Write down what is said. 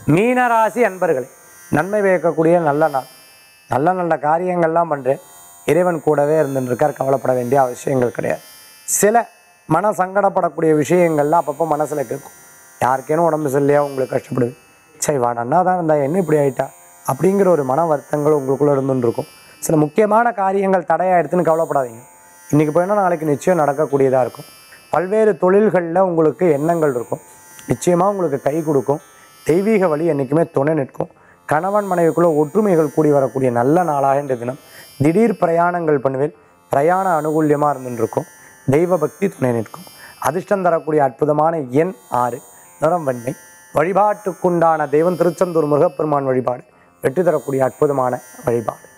மீனராசி அன்பர்களே நன்மை பயக்கக்கூடிய நல்ல நாள் நல்ல நல்ல காரியங்கள்லாம் பண்ணுறேன் இறைவன் கூடவே இருந்துருக்கார் கவலைப்பட வேண்டிய அவசியங்கள் கிடையாது சில மன சங்கடப்படக்கூடிய விஷயங்கள்லாம் அப்பப்போ மனசில் கேட்கும் யாருக்கேனும் உடம்பு சரியில்லையா உங்களுக்கு கஷ்டப்படுது சரி வா நன்னா தான் இருந்தா என்ன இப்படி ஆயிட்டா அப்படிங்கிற ஒரு மன வருத்தங்கள் உங்களுக்குள்ளே இருந்துன்னு இருக்கும் சில முக்கியமான காரியங்கள் தடையாயிடுதுன்னு கவலைப்படாதீங்க இன்றைக்கி போயினா நாளைக்கு நிச்சயம் நடக்கக்கூடியதாக இருக்கும் பல்வேறு தொழில்களில் உங்களுக்கு எண்ணங்கள் இருக்கும் நிச்சயமாக உங்களுக்கு கை கொடுக்கும் தெய்வீக வழி என்றைக்குமே துணை நிற்கும் கணவன் மனைவிக்குள்ள ஒற்றுமைகள் கூடி வரக்கூடிய நல்ல நாளாக இந்த தினம் திடீர் பிரயாணங்கள் பண்ணுவேன் பிரயாண அனுகூல்யமாக இருந்துருக்கும் தெய்வ பக்தி துணை நிற்கும் அதிர்ஷ்டம் தரக்கூடிய அற்புதமான எண் ஆறு நிறம் வெண்மை வழிபாட்டுக்குண்டான தெய்வம் திருச்செந்தூர் முருகப்பெருமான் வழிபாடு வெற்றி தரக்கூடிய அற்புதமான வழிபாடு